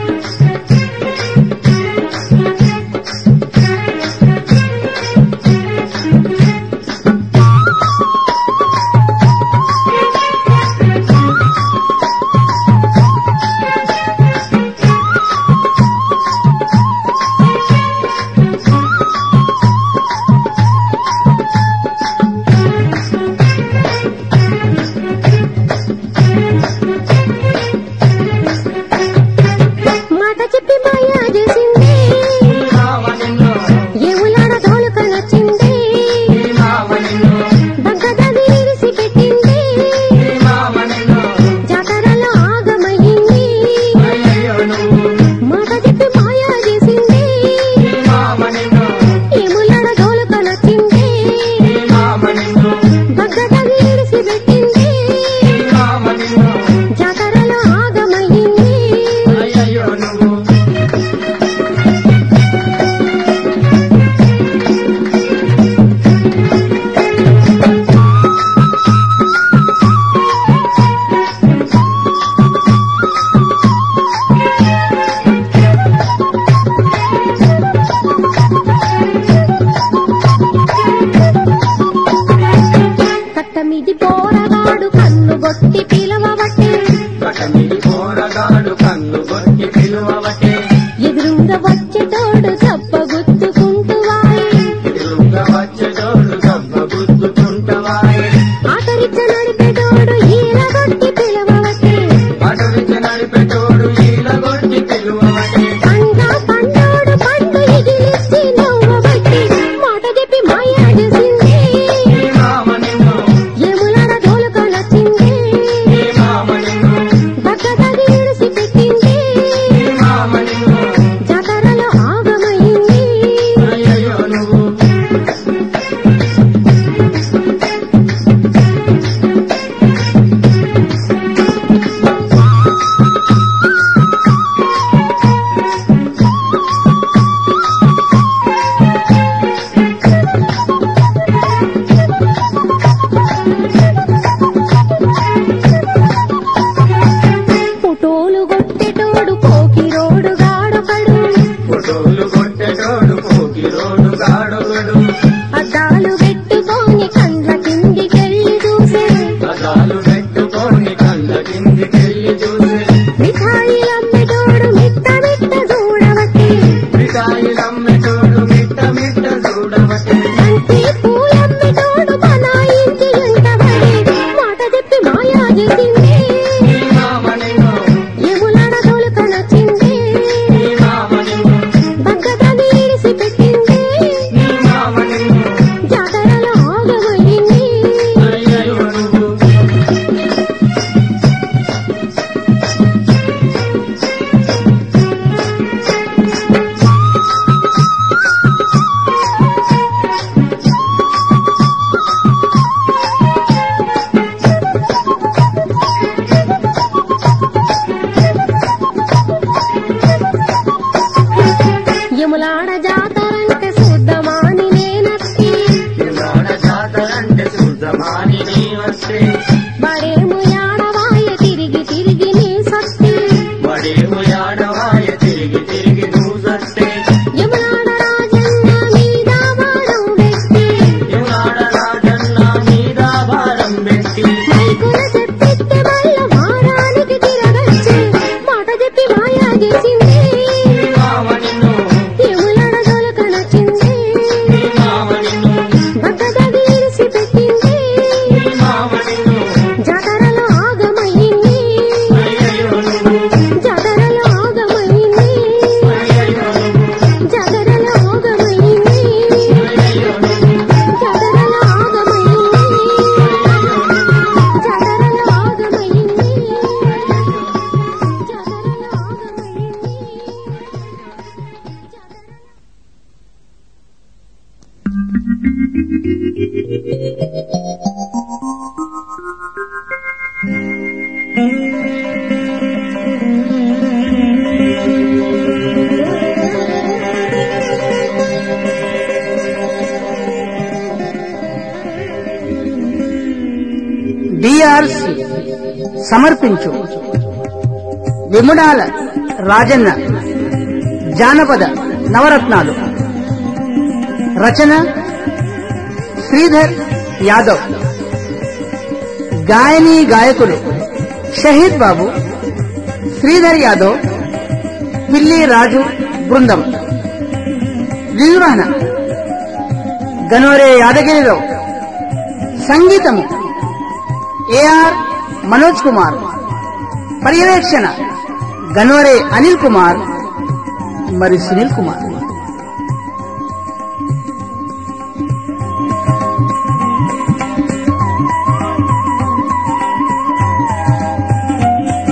మాట చెప్పి మాయా చేసింది ఏములాడ తోలుక నచ్చింది బగ్గదది ఇరిసి పెట్టింది జాతరలో ఆగమయ్యింది మాట చెప్పి మాయా చేసింది ఏములాడ తోలుక నచ్చింది బగ్గదది ఇరిసి పెట్టింది జాతరలో ఆగమయ్యింది కట్ట మీది పోరగాడు కన్ను గొట్టి పిలవబట్టే ఎదురుంగ వచ్చేటోడు తప్ప గుర్తుకుంటూ వాయ్ ఆఖరిచ్చ నడిపేటోడు ఈల గొట్టి పిలవబట్టే నడిపెటోడు ఈలగొట్టి పిలువబట్టే పంగా పండోడు పండు ఎగిలిచ్చి నవ్వబట్టి మాట చెప్పి మాయా చేసింది ఏములాడ తోలుక నచ్చింది బగ్గదది ఇరిసి పెట్టింది జాతరలో ఆగమయ్యింది ఫోటోలు కొట్టేటోడు పోకిరోడు గాడొకడు ఫోటోలు కొట్టేటోడు పోకిరోడు గాడొకడు అద్దాలు పెట్టుకొని కండ్ల కిందికెళ్ళి చూసే అదాలు పెట్టుకొని కళ్ళ కిందికెళ్ళి చూసే మిఠాయిలమ్మేటోడు మిట్ట మిట్ట చూడవట్టి మిఠాయిలమ్మెటోడు మిట్ట మిట్ట చూడవటే బంతి పూలమ్మేటోడు మనాయించి ఎంటబడి మాట చెప్పి మాయా చేసింది నీ మామనిను ఎములాడ తోలుక నచ్చింది నీ మామనిను బగ్గదని ఇరిసి పెట్టింది నీ మామనిను జాతరలో ఆగమయ్యింది అయ్యయ్యో నువ్వు యములాడ జాతరంటే శుద్ధమాని నేనత్తి ఇవాళ జాతరంటే శుద్ధమాని నీ వస్తే బడేము యాడవాయ తిరిగి తిరిగి నీ సత్తి వడేము యాడవాయ తిరిగి తిరిగి నువ్వు సస్తే యములాడ రాజన్న మీద వాడం పెట్టి ఇవాళ రాజన్న మీద భారం పెట్టి మైకుల చెప్పిస్తే మల్ల వారానికి తిరగచ్చి మాట చెప్పి మాయా చేసింది నీ మామనిను యములాడ దొలక నచ్చింది నీ మామనిను బగ్గదగి ఇరిసి పెట్టింది నీ మామనిను జాతరలో ఆగమయ్యింది అయ్యయ్యో నువ్వు జాతరలో ఆగమయ్యింది అయ్యయ్యో నువ్వు జాతరలో ఆగమయ్యింది అయ్యయ్యో నువ్వు జాతరలో ఆగమయ్యింది జాతరలో ఆగమయ్యింది జాతరలో ఆగమయ్యింది డిఆర్సి సమర్పించు విముడాల రాజన్న జానపద నవరత్నాలు రచన శ్రీధర్ యాదవ్ గాయని గాయకులు షహీద్ బాబు శ్రీధర్ యాదవ్ పిల్లి రాజు బృందం నిర్వహణ గనోరే యాదగిరిరావు సంగీతము ఏఆర్ మనోజ్ కుమార్ పర్యవేక్షణ గనోరే అనిల్ కుమార్ మరి సునీల్ కుమార్